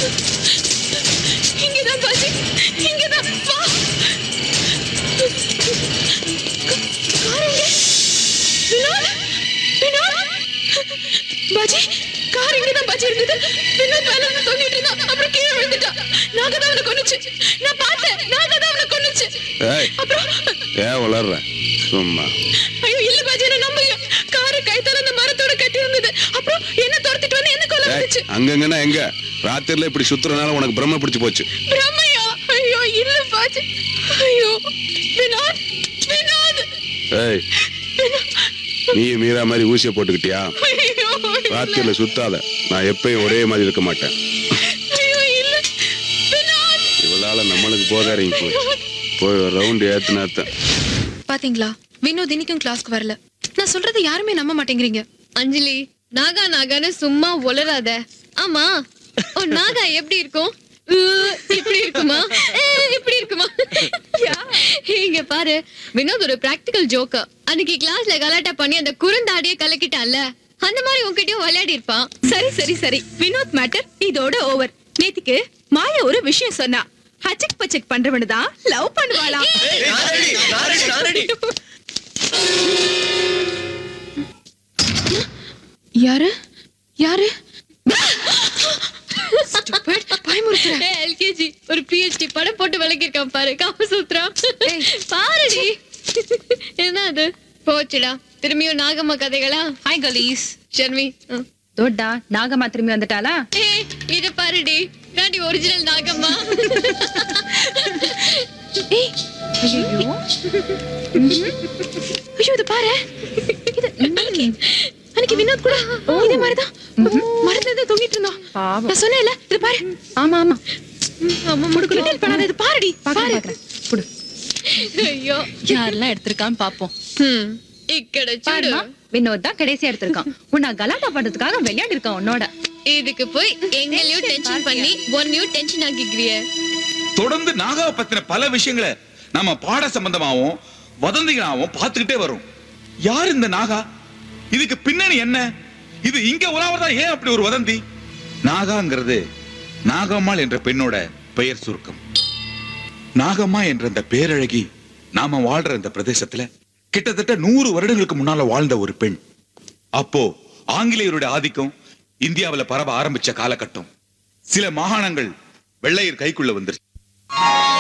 இங்கதான் பாஜி இங்கதான் வா கார் எங்க வினோத் வினோத் பாஜி கார் இங்கதான் பாஜி இருந்தது வினோத் மேல இருந்து தொங்கிட்டு இருந்தான் அப்புறம் கீழே விழுந்துட்டான் நாங்க தான் அவனை கொன்னுச்சு நான் பார்த்தேன் நாங்க தான் அவனை கொன்னுச்சு ஏய் அப்புறம் ஏன் வளர்ற சும்மா ஐயோ இல்ல பாஜி என்ன நம்புங்க காரை கைத்தால அந்த மரத்தோட கட்டி இருந்தது அப்புறம் என்ன துரத்திட்டு வந்து என்ன கொல்ல ஏய் வந்துச்சு அங்கங்கன்னா எங்க ராத்திரில இப்படி சுத்துறதுனால உனக்கு பிரம்ம பிடிச்சு போச்சு பிரம்மையா ஐயோ இல்ல பாஜி ஐயோ வினோத் வினோத் ஏய் நீ மீரா மாதிரி ஊசிய போட்டுக்கிட்டியா ஐயோ ராத்திரில சுத்தாத நான் எப்பயும் ஒரே மாதிரி இருக்க மாட்டேன் ஐயோ இல்ல வினோத் இவளால நம்மளுக்கு போக இறங்கி போச்சு போய் ஒரு ரவுண்ட் ஏத்துனாத்தான் பாத்தீங்களா வினோத் இன்னைக்கும் கிளாஸ்க்கு வரல நான் சொல்றதை யாருமே நம்ப மாட்டேங்கிறீங்க அஞ்சலி நாகா நாகான்னு சும்மா ஒளராத ஆமா ஓ நாகா எப்படி இருக்கும் உ, இப்படி இருக்குமா ஏ, இப்படி இருக்குமா இங்க பாரு வினோத் ஒரு பிராக்டிக்கல் ஜோக்கர் அன்னைக்கு கிளாஸ்ல கலாட்டா பண்ணி அந்த குறுந்தாடிய கலக்கிட்டான்ல அந்த மாதிரி உன்கிட்டயும் விளையாடி இருப்பான் சரி சரி சரி வினோத் மேட்டர் இதோட ஓவர் நேத்திக்கு மாயா ஒரு விஷயம் சொன்னா ஹச்சக் பச்சக் பண்றவனு தான் லவ் பண்ணுவாளாம் யாரு யாரு Stupid. பயமுறுத்துற எல்கேஜி ஒரு பிஹெச்டி படம் போட்டு விளக்கிருக்கான் பாரு காமசூத்ரா பாருடி என்ன அது போச்சுடா திரும்பியும் நாகம்மா கதைகளா ஹாய் கலீஸ் ஷர்மி ம். தோட்டா நாகம்மா திரும்பி வந்துட்டாளா ஏய், இது பாருடி நாடி ஒரிஜினல் நாகம்மா ஏய் ஐயோ ஐயோ இது பாரு இது அன்னைக்கு அன்னைக்கு வினோத் கூட இதே மாதிரிதான் மரத்துல தொங்கிட்டு இருந்தான் பாவம். நான் சொன்னேன்ல இது பாரு ஆமா ஆமா அம்மா முடுக்கு டீல் பண்ணாத இது பாருடி பாக்குறேன் பாரு பாக்குறேன் குடு ஐயோ யாரெல்லாம் எடுத்திருக்கான்னு பாப்போம் ம் இக்கட சூடு பாருமா வினோத் தான் கடைசியா எடுத்திருக்கான் உன்னை கலாட்டா பண்றதுக்காக விளையாடி இருக்கான் உன்னோட இதுக்கு போய் எங்களையும் டென்ஷன் பண்ணி ஒன்னையும் டென்ஷன் ஆக்கிக்கிறிய தொடர்ந்து நாகாவை பத்தின பல விஷயங்களை நம்ம பாட சம்பந்தமாவும் வதந்திகளாவும் பார்த்துக்கிட்டே வரும் யார் இந்த நாகா இதுக்கு பின்னணி என்ன இது இங்க உலாவதா ஏன் அப்படி ஒரு வதந்தி நாகாங்கிறது நாகம்மாள் என்ற பெண்ணோட பெயர் சுருக்கம் நாகம்மா என்ற அந்த பேரழகி நாம வாழ்ற இந்த பிரதேசத்துல கிட்டத்தட்ட நூறு வருடங்களுக்கு முன்னால வாழ்ந்த ஒரு பெண் அப்போ ஆங்கிலேயருடைய ஆதிக்கம் இந்தியாவுல பரவ ஆரம்பிச்ச காலகட்டம் சில மாகாணங்கள் வெள்ளையர் கைக்குள்ள வந்துருச்சு